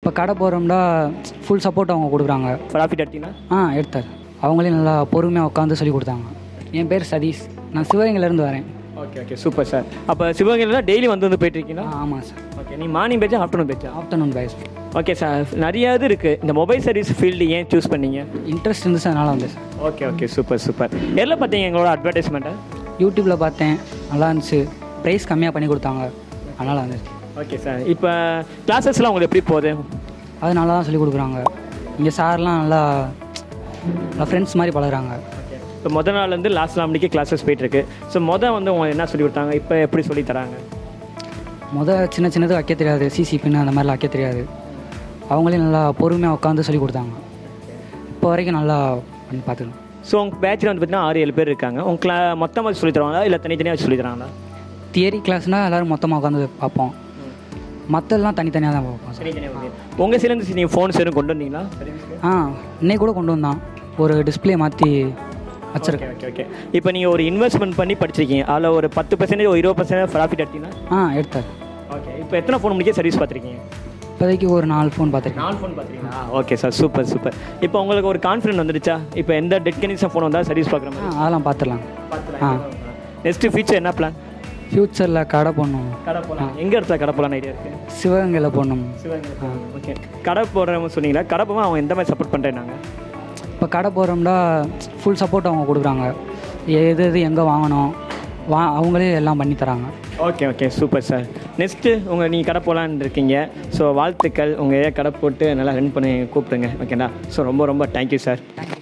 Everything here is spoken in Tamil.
இப்போ கடை போகிறோம்னா ஃபுல் சப்போர்ட் அவங்க கொடுக்குறாங்க ப்ராஃபிட் எடுத்தீங்கன்னா ஆ எடுத்தார் அவங்களே நல்லா பொறுமையாக உட்காந்து சொல்லி கொடுத்தாங்க என் பேர் சதீஷ் நான் சிவகங்கையிலேருந்து வரேன் ஓகே ஓகே சூப்பர் சார் அப்போ சிவகங்கையில் டெய்லி வந்து வந்து போயிட்டு இருக்கீங்களா ஆ ஆமாம் சார் ஓகே நீ மார்னிங் பேச்சா ஆஃப்டர்நூன் பேச்சா ஆஃப்டர்நூன் பைஸ் ஓகே சார் நிறைய இது இருக்குது இந்த மொபைல் சர்வீஸ் ஃபீல்டு ஏன் சூஸ் பண்ணீங்க இன்ட்ரெஸ்ட் இருந்துச்சு அதனால் வந்தேன் sir okay okay super super எதில் பார்த்தீங்க எங்களோட அட்வர்டைஸ்மெண்ட்டை யூடியூப்பில் பார்த்தேன் நல்லா இருந்துச்சு ப்ரைஸ் கம்மியாக பண்ணி கொடுத்தாங்க அதனால் வந்தேன் ஓகே சார் இப்போ கிளாஸஸ்லாம் உங்களுக்கு எப்படி போகுது அது நல்லா தான் சொல்லி கொடுக்குறாங்க இங்கே சார்லாம் நல்லா நல்லா ஃப்ரெண்ட்ஸ் மாதிரி பழகுறாங்க இப்போ முத நாள்லேருந்து லாஸ்ட் நாள் மணிக்கு கிளாஸஸ் போயிட்டுருக்கு ஸோ மொதல் வந்து உங்களுக்கு என்ன சொல்லி கொடுத்தாங்க இப்போ எப்படி சொல்லி தராங்க முத சின்ன சின்னது வைக்க தெரியாது சிசி பின்னு அந்த மாதிரிலாம் வைக்க தெரியாது அவங்களே நல்லா பொறுமையாக உட்காந்து சொல்லி கொடுத்தாங்க இப்போ வரைக்கும் நல்லா பண்ணி பார்த்துக்கலாம் ஸோ உங்கள் பேட்சில் வந்து பார்த்தீங்கன்னா ஆறு ஏழு பேர் இருக்காங்க உங்க கிளா மொத்தமாக சொல்லி தருவாங்களா இல்லை தனித்தனியாக வச்சு சொல்லி தராங்களா தியரி கிளாஸ்னால் எல்லோரும் மொத்தமாக உட்காந்து பார்ப்போம் மற்றெல்லாம் தனித்தனியாக தான் பார்ப்போம் சார் தனித்தனியாக உங்கள் சைலேருந்து நீங்கள் ஃபோன்ஸ் எதுவும் கொண்டு வந்தீங்களா ஆ இன்னைக்கு கூட கொண்டு வந்தான் ஒரு டிஸ்ப்ளே மாற்றி வச்சுருக்கேன் ஓகே ஓகே இப்போ நீங்கள் ஒரு இன்வெஸ்ட்மெண்ட் பண்ணி படிச்சிருக்கீங்க அதில் ஒரு பத்து பர்சன்டேஜ் ஒரு இருபது பர்சன்டேஜ் ப்ராஃபிட் எடுத்தீங்கன்னா ஆ எடுத்தார் ஓகே இப்போ எத்தனை ஃபோன் முடிக்க சர்வீஸ் பார்த்துருக்கீங்க இப்போதைக்கு ஒரு நாலு ஃபோன் பார்த்துருக்கேன் நாலு ஃபோன் பார்த்துருக்கீங்களா ஓகே சார் சூப்பர் சூப்பர் இப்போ உங்களுக்கு ஒரு கான்ஃபிடன்ட் வந்துடுச்சா இப்போ எந்த டெட் கண்டிஷன் ஃபோன் வந்தால் சர்வீஸ் பார்க்குற ஆ மாதிரி அதெல்லாம் பார்த்துடலாம் ஆ நெக்ஸ்ட்டு ஃபியூச்சர் என்ன பிளான் ஃப்யூச்சரில் கடை போடணும் கடை போகலாம் எங்கே இடத்துல கடை போகலான்னு ஐடியா இருக்குது சிவகங்கையில் போடணும் சிவகங்கை ஓகே கடை போடுறவங்க சொன்னீங்களா கடை போக அவங்க எந்த மாதிரி சப்போர்ட் பண்ணுறேன்னாங்க இப்போ கடை போகிறோம்னா ஃபுல் சப்போர்ட் அவங்க கொடுக்குறாங்க எது எது எங்கே வாங்கணும் வா அவங்களே எல்லாம் பண்ணி தராங்க okay okay super sir next உங்கள் நீங்கள் கடை போகலான்னு இருக்கீங்க ஸோ வாழ்த்துக்கள் உங்கள் ஏரியா கடை போட்டு நல்லா ரன் பண்ணி கூப்பிடுங்க ஓகேங்களா ஸோ ரொம்ப ரொம்ப தேங்க்யூ சார்